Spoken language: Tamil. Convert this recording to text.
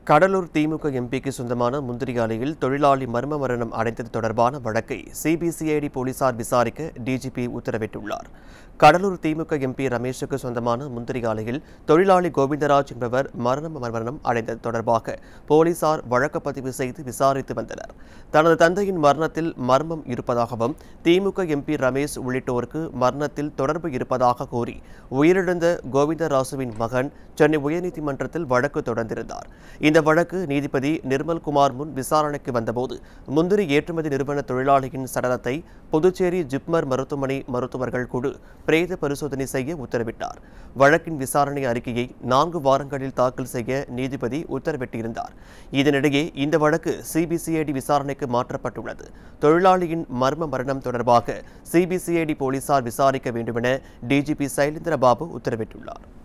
கடலூர் திமுக எம்பிக்கு சொந்தமான முந்திரி ஆலையில் தொழிலாளி மர்ம மரணம் அடைந்தது தொடர்பான வழக்கை சிபிசிஐடி போலீசார் விசாரிக்க டிஜிபி உத்தரவிட்டுள்ளார் கடலூர் திமுக எம்பி ரமேஷுக்கு சொந்தமான முந்திரி ஆலையில் தொழிலாளி கோவிந்தராஜ் என்பவர் மரண மரணம் அடைந்தது தொடர்பாக போலீசார் வழக்கு பதிவு செய்து விசாரித்து வந்தனர் தனது தந்தையின் மரணத்தில் மர்மம் இருப்பதாகவும் திமுக எம்பி ரமேஷ் உள்ளிட்டோருக்கு மரணத்தில் தொடர்பு இருப்பதாக கூறி உயிரிழந்த கோவிந்தராசுவின் மகன் சென்னை உயர்நீதிமன்றத்தில் வழக்கு தொடர்ந்திருந்தார் இந்த வழக்கு நீதிபதி நிர்மல் குமார் முன் விசாரணைக்கு வந்தபோது முந்திரி ஏற்றுமதி நிறுவன தொழிலாளியின் சடலத்தை புதுச்சேரி ஜிப்மர் மருத்துவமனை மருத்துவர்கள் குழு பிரேத பரிசோதனை செய்ய உத்தரவிட்டார் வழக்கின் விசாரணை அறிக்கையை நான்கு வாரங்களில் தாக்கல் செய்ய நீதிபதி உத்தரவிட்டிருந்தார் இதனிடையே இந்த வழக்கு சிபிசிஐடி விசாரணைக்கு மாற்றப்பட்டுள்ளது தொழிலாளியின் மர்ம மரணம் தொடர்பாக சிபிசிஐடி போலீசார் விசாரிக்க வேண்டுமென டிஜிபி சைலேந்திர பாபு உத்தரவிட்டுள்ளார்